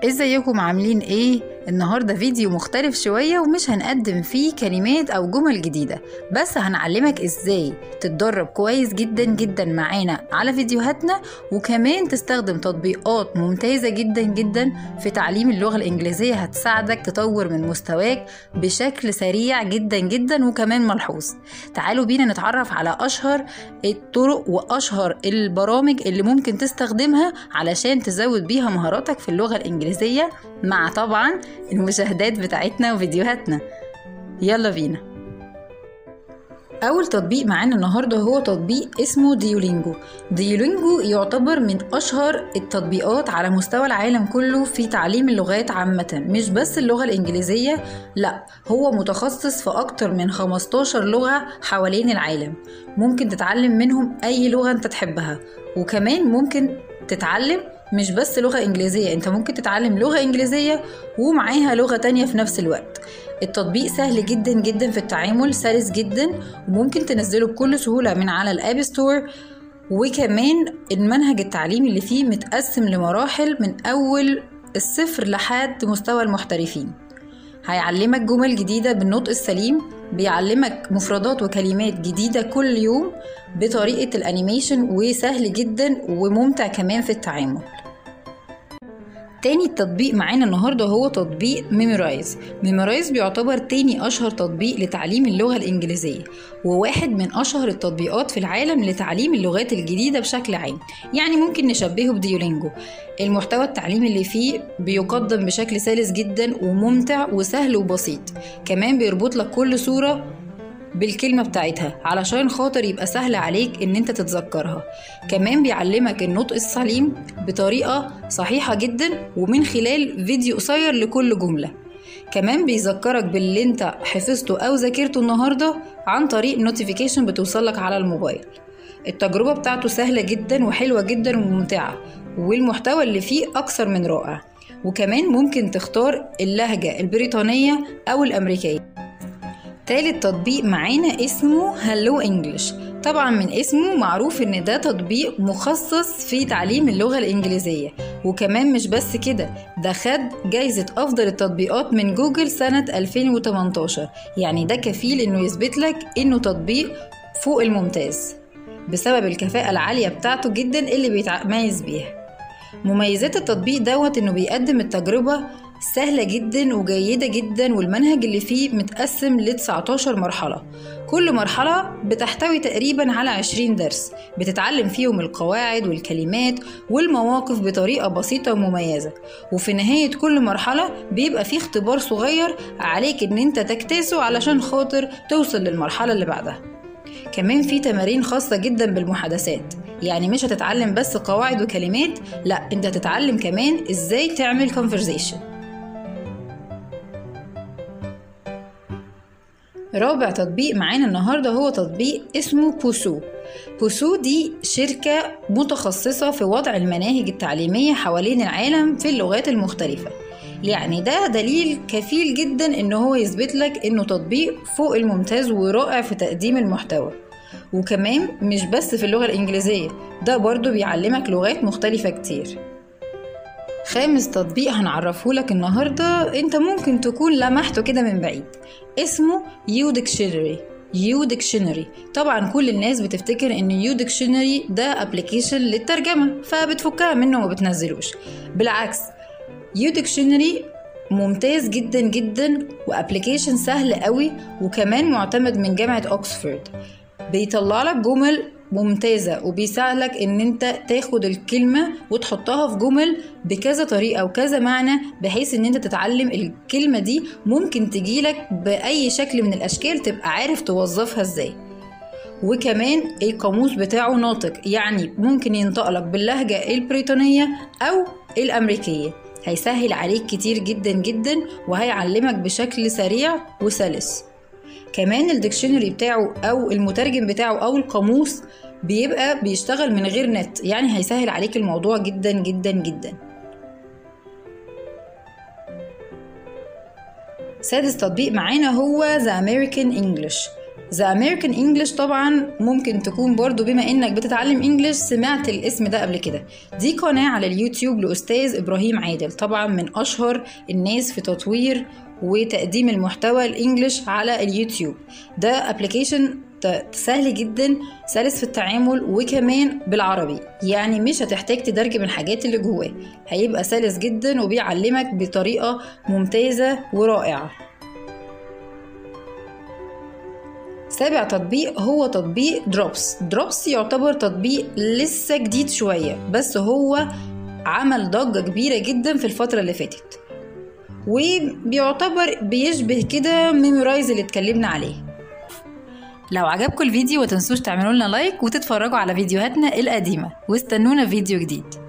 ازيكم عاملين ايه النهاردة فيديو مختلف شوية ومش هنقدم فيه كلمات او جمل جديدة بس هنعلمك ازاي تتدرب كويس جدا جدا معانا على فيديوهاتنا وكمان تستخدم تطبيقات ممتازة جدا جدا في تعليم اللغة الانجليزية هتساعدك تطور من مستواك بشكل سريع جدا جدا وكمان ملحوظ تعالوا بينا نتعرف على اشهر الطرق واشهر البرامج اللي ممكن تستخدمها علشان تزود بيها مهاراتك في اللغة الانجليزية مع طبعا المشاهدات بتاعتنا وفيديوهاتنا يلا بينا أول تطبيق معانا النهاردة هو تطبيق اسمه ديولينجو ديولينجو يعتبر من أشهر التطبيقات على مستوى العالم كله في تعليم اللغات عامة مش بس اللغة الإنجليزية لا هو متخصص في أكتر من 15 لغة حوالين العالم ممكن تتعلم منهم أي لغة أنت تحبها وكمان ممكن تتعلم مش بس لغة إنجليزية أنت ممكن تتعلم لغة إنجليزية ومعاها لغة تانية في نفس الوقت التطبيق سهل جدا جدا في التعامل سلس جدا وممكن تنزله بكل سهولة من على الأب ستور وكمان المنهج التعليمي اللي فيه متقسم لمراحل من أول الصفر لحد مستوى المحترفين هيعلمك جمل جديدة بالنطق السليم بيعلمك مفردات وكلمات جديدة كل يوم بطريقة الانيميشن وسهل جدا وممتع كمان في التعامل تاني تطبيق معانا النهاردة هو تطبيق ميمورايز ميمورايز بيعتبر تاني أشهر تطبيق لتعليم اللغة الإنجليزية وواحد من أشهر التطبيقات في العالم لتعليم اللغات الجديدة بشكل عام يعني ممكن نشبهه بديولينجو المحتوى التعليمي اللي فيه بيقدم بشكل سلس جدا وممتع وسهل وبسيط كمان بيربط لك كل صورة بالكلمة بتاعتها علشان خاطر يبقى سهل عليك ان انت تتذكرها كمان بيعلمك النطق السليم بطريقة صحيحة جدا ومن خلال فيديو قصير لكل جملة كمان بيذكرك باللي انت حفظته او ذاكرته النهاردة عن طريق نوتيفيكيشن بتوصلك على الموبايل التجربة بتاعته سهلة جدا وحلوة جدا وممتعة والمحتوى اللي فيه أكثر من رائع وكمان ممكن تختار اللهجة البريطانية أو الأمريكية تالت تطبيق معانا اسمه هلو انجلش طبعا من اسمه معروف ان ده تطبيق مخصص في تعليم اللغة الانجليزية وكمان مش بس كده ده خد جايزة افضل التطبيقات من جوجل سنة 2018 يعني ده كفيل انه يثبت لك انه تطبيق فوق الممتاز بسبب الكفاءة العالية بتاعته جدا اللي بيتميز بيها مميزات التطبيق دوت انه بيقدم التجربة سهلة جدا وجيدة جدا والمنهج اللي فيه متقسم ل 19 مرحلة كل مرحلة بتحتوي تقريبا على 20 درس بتتعلم فيهم القواعد والكلمات والمواقف بطريقة بسيطة ومميزة وفي نهاية كل مرحلة بيبقى فيه اختبار صغير عليك ان انت تجتازه علشان خاطر توصل للمرحلة اللي بعدها كمان في تمارين خاصة جدا بالمحادثات يعني مش هتتعلم بس قواعد وكلمات لا انت هتتعلم كمان ازاي تعمل conversation رابع تطبيق معانا النهارده هو تطبيق اسمه بوسو بوسو دي شركة متخصصة في وضع المناهج التعليمية حوالين العالم في اللغات المختلفة يعني ده دليل كفيل جدا ان هو يثبت لك انه تطبيق فوق الممتاز ورائع في تقديم المحتوى وكمان مش بس في اللغة الإنجليزية ده برضو بيعلمك لغات مختلفة كتير خامس تطبيق هنعرفه لك النهاردة انت ممكن تكون لمحته كده من بعيد اسمه يو ديكشنري يو ديكشنري طبعا كل الناس بتفتكر ان يو ديكشنري ده ابلكيشن للترجمة فبتفكها منه وما بتنزلوش بالعكس يو ديكشنري ممتاز جدا جدا وابلكيشن سهل قوي وكمان معتمد من جامعة اوكسفورد بيطلع لك جمل ممتازة وبيساعدك ان انت تاخد الكلمة وتحطها في جمل بكذا طريقة وكذا معنى بحيث ان انت تتعلم الكلمة دي ممكن تجيلك بأي شكل من الأشكال تبقى عارف توظفها ازاي وكمان القاموس بتاعه ناطق يعني ممكن ينطق لك باللهجة البريطانية أو الأمريكية هيسهل عليك كتير جدا جدا وهيعلمك بشكل سريع وسلس كمان الديكشنري بتاعه او المترجم بتاعه او القاموس بيبقى بيشتغل من غير نت يعني هيسهل عليك الموضوع جدا جدا جدا سادس تطبيق معانا هو ذا امريكان انجلش ذا امريكان انجلش طبعا ممكن تكون برضو بما انك بتتعلم انجلش سمعت الاسم ده قبل كده دي قناة على اليوتيوب لأستاذ إبراهيم عادل طبعا من أشهر الناس في تطوير وتقديم المحتوى الانجليش على اليوتيوب ده ابلكيشن سهل جدا سلس في التعامل وكمان بالعربي يعني مش هتحتاج تترجم الحاجات اللي جواه هيبقى سلس جدا وبيعلمك بطريقة ممتازة ورائعة سابع تطبيق هو تطبيق دروبس دروبس يعتبر تطبيق لسه جديد شوية بس هو عمل ضجة كبيرة جدا في الفترة اللي فاتت وبيعتبر بيشبه كده ميمورايز اللي اتكلمنا عليه لو عجبكم الفيديو وتنسوش تعملوا لنا لايك وتتفرجوا على فيديوهاتنا القديمة واستنونا في فيديو جديد